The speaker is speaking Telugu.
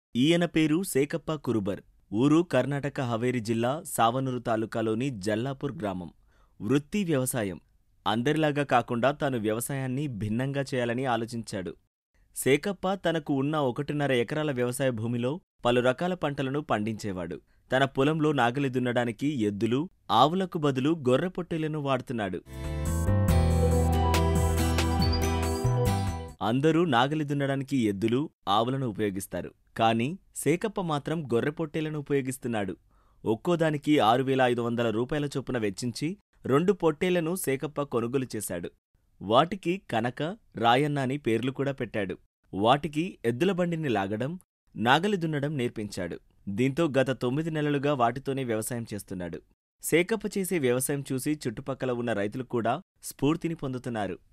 ఈయన పేరు సేకప్ప కురుబర్ ఊరు కర్ణాటక హవేరి జిల్లా సావనూరు తాలూకాలోని జల్లాపూర్ గ్రామం వృత్తి వ్యవసాయం అందరిలాగా కాకుండా తాను వ్యవసాయాన్ని భిన్నంగా చేయాలని ఆలోచించాడు సేకప్ప తనకు ఉన్న ఒకటిన్నర ఎకరాల వ్యవసాయ భూమిలో పలు రకాల పంటలను పండించేవాడు తన పొలంలో నాగలి దున్నడానికి ఎద్దులు ఆవులకు బదులు గొర్రె పొట్టేలను వాడుతున్నాడు అందరూ నాగలి దున్నడానికి ఎద్దులు ఆవులను ఉపయోగిస్తారు కానీ సేకప్ప మాత్రం గొర్రె పొట్టేలను ఉపయోగిస్తున్నాడు ఒక్కోదానికి ఆరు వేల ఐదు వందల రూపాయల చొప్పున వెచ్చించి రెండు పొట్టేళ్లను సేకప్ప కొనుగోలు చేశాడు వాటికి కనక రాయన్న అని పేర్లు కూడా పెట్టాడు వాటికి ఎద్దుల బండిని లాగడం నాగలి దున్నడం నేర్పించాడు దీంతో గత తొమ్మిది నెలలుగా వాటితోనే వ్యవసాయం చేస్తున్నాడు సేకప్ప చేసే వ్యవసాయం చూసి చుట్టుపక్కల ఉన్న రైతులు కూడా స్ఫూర్తిని పొందుతున్నారు